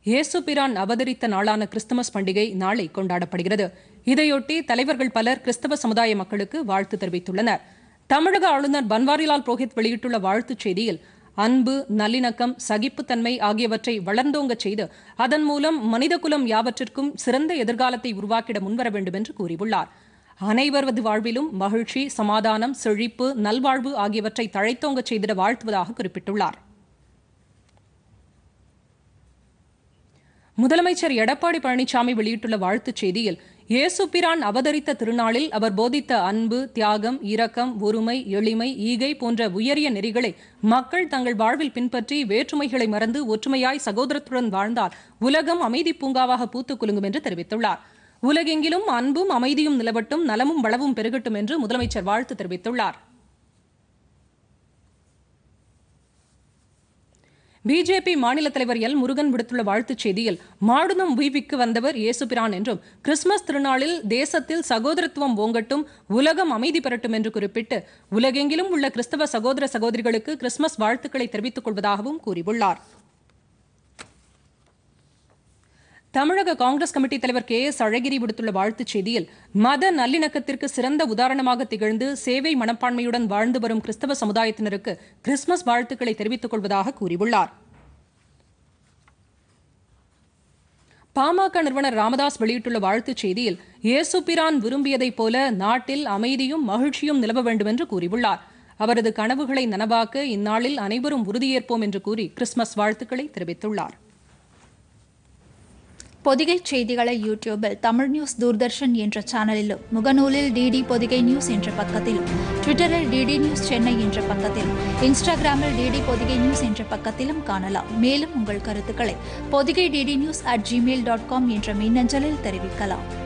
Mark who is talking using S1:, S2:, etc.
S1: இயேசு பிரான் அவதரித்த நாளான கிறிஸ்துமஸ் பண்டிகை நாளை கொண்டாடப்படுகிறது இதையொட்டி தலைவர்கள் பலர் கிறிஸ்தவ சமுதாய மக்களுக்கு வாழ்த்து தெரிவித்துள்ளனர் தமிழக ஆளுநர் பன்வாரிலால் புரோஹித் வெளியிட்டுள்ள வாழ்த்துச் செய்தியில் அன்பு நல்லிணக்கம் சகிப்புத்தன்மை ஆகியவற்றை வளர்ந்தோங்கச் செய்து அதன் மூலம் மனிதகுலம் யாவற்றிற்கும் சிறந்த எதிர்காலத்தை உருவாக்கிட முன்வர வேண்டும் என்று கூறியுள்ளார் அனைவரது வாழ்விலும் மகிழ்ச்சி சமாதானம் செழிப்பு நல்வாழ்வு ஆகியவற்றை தழைத்தோங்கச் செய்திட வாழ்த்துவதாக குறிப்பிட்டுள்ளார் முதலமைச்சர் எடப்பாடி பழனிசாமி வெளியிட்டுள்ள வாழ்த்துச் செய்தியில் இயேசு பிரான் அவதரித்த திருநாளில் அவர் போதித்த அன்பு தியாகம் இரக்கம் ஒருமை எளிமை ஈகை போன்ற உயரிய நெறிகளை மக்கள் தங்கள் வாழ்வில் பின்பற்றி வேற்றுமைகளை மறந்து ஒற்றுமையாய் சகோதரத்துடன் வாழ்ந்தால் உலகம் அமைதி பூங்காவாக பூத்துக் குலுங்கும் என்று தெரிவித்துள்ளார் உலகெங்கிலும் அன்பும் அமைதியும் நிலவட்டும் நலமும் வளமும் பெருகட்டும் என்று முதலமைச்சர் வாழ்த்து தெரிவித்துள்ளார் பிஜேபி மாநில தலைவர் எல் முருகன் விடுத்துள்ள வாழ்த்துச் செய்தியில் மாடுதம் உய்விக்கு வந்தவர் இயேசுபிரான் என்றும் கிறிஸ்துமஸ் திருநாளில் தேசத்தில் சகோதரத்துவம் ஓங்கட்டும் உலகம் அமைதி பெறட்டும் என்று குறிப்பிட்டு உலகெங்கிலும் உள்ள கிறிஸ்தவ சகோதர சகோதரிகளுக்கு கிறிஸ்துமஸ் வாழ்த்துக்களை தெரிவித்துக் கொள்வதாகவும் கூறியுள்ளார் தமிழக காங்கிரஸ் கமிட்டி தலைவர் கே எஸ் அழகிரி விடுத்துள்ள வாழ்த்துச் செய்தியில் மத நல்லிணக்கத்திற்கு சிறந்த உதாரணமாக திகழ்ந்து சேவை மனப்பான்மையுடன் வாழ்ந்து வரும் கிறிஸ்தவ சமுதாயத்தினருக்கு கிறிஸ்துமஸ் வாழ்த்துக்களை தெரிவித்துக் கொள்வதாக கூறியுள்ளார் பாமக நிறுவனர் ராமதாஸ் வெளியிட்டுள்ள வாழ்த்துச் செய்தியில் இயேசு பிரான் விரும்பியதைப் போல நாட்டில் அமைதியும் மகிழ்ச்சியும் நிலவ வேண்டும் என்று கூறியுள்ளார் அவரது கனவுகளை நனவாக்க இந்நாளில் அனைவரும் உறுதியேற்போம் என்று கூறி கிறிஸ்துமஸ் வாழ்த்துக்களை தெரிவித்துள்ளார்
S2: பொதிகை செய்திகளை யூடியூபில் தமிழ் நியூஸ் தூர்தர்ஷன் என்ற சேனலிலும் முகநூலில் டிடி பொதிகை நியூஸ் என்ற பக்கத்திலும் ட்விட்டரில் டிடி நியூஸ் சென்னை என்ற பக்கத்திலும் இன்ஸ்டாகிராமில் டிடி பொதிகை நியூஸ் என்ற பக்கத்திலும் காணலாம் மேலும் உங்கள் கருத்துக்களை Podhigai DD news at Gmail dot com என்ற மின்னஞ்சலில் தெரிவிக்கலாம்